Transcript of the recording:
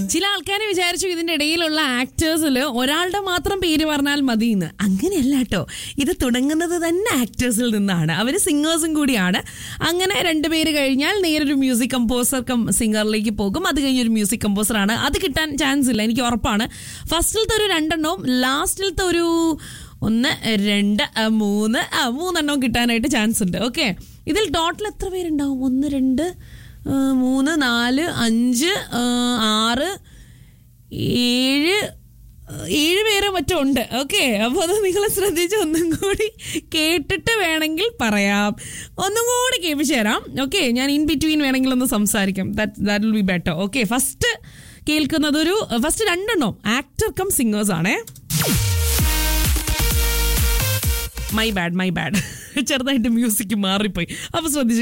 ചില ആൾക്കാർ വിചാരിച്ചു ഇതിന്റെ ഇടയിലുള്ള ആക്ടേഴ്സിൽ ഒരാളുടെ മാത്രം പേര് പറഞ്ഞാൽ മതി എന്ന് അങ്ങനെയല്ല കേട്ടോ ഇത് തുടങ്ങുന്നത് തന്നെ ആക്ടേഴ്സിൽ നിന്നാണ് അവർ സിംഗേഴ്സും കൂടിയാണ് അങ്ങനെ രണ്ടുപേര് കഴിഞ്ഞാൽ നേരൊരു മ്യൂസിക് കമ്പോസർ കം സിംഗറിലേക്ക് പോകും അത് കഴിഞ്ഞൊരു മ്യൂസിക് കമ്പോസറാണ് അത് കിട്ടാൻ ചാൻസ് ഇല്ല എനിക്ക് ഉറപ്പാണ് ഫസ്റ്റിലത്തെ ഒരു രണ്ടെണ്ണവും ലാസ്റ്റിലത്തെ ഒരു ഒന്ന് രണ്ട് ആ, മൂന്ന് ആ മൂന്നെണ്ണവും കിട്ടാനായിട്ട് ചാൻസ് ഉണ്ട് ഓക്കെ ഇതിൽ ടോട്ടൽ എത്ര പേരുണ്ടാവും ഒന്ന് രണ്ട് ആ, മൂന്ന് നാല് അഞ്ച് ആ, ആറ് ഏഴ് ആ, ഏഴ് പേര് മറ്റോ ഉണ്ട് ഓക്കെ അപ്പോൾ അത് നിങ്ങൾ ശ്രദ്ധിച്ച് ഒന്നും കൂടി കേട്ടിട്ട് വേണമെങ്കിൽ പറയാം ഒന്നും കൂടി കേൾപ്പിച്ചു തരാം ഓക്കെ ഞാൻ ഇൻ ബിറ്റ്വീൻ വേണമെങ്കിൽ ഒന്ന് സംസാരിക്കാം that that will be better okay first കേൾക്കുന്നത് ഒരു ഫസ്റ്റ് രണ്ടെണ്ണം ആക്ടർ കം സിംഗേഴ്സ് ആണേ മൈ ബാഡ് മൈ ബാഡ് ചെറുതായിട്ട് മ്യൂസിക് മാറിപ്പോയി അപ്പൊ ശ്രദ്ധിച്ചു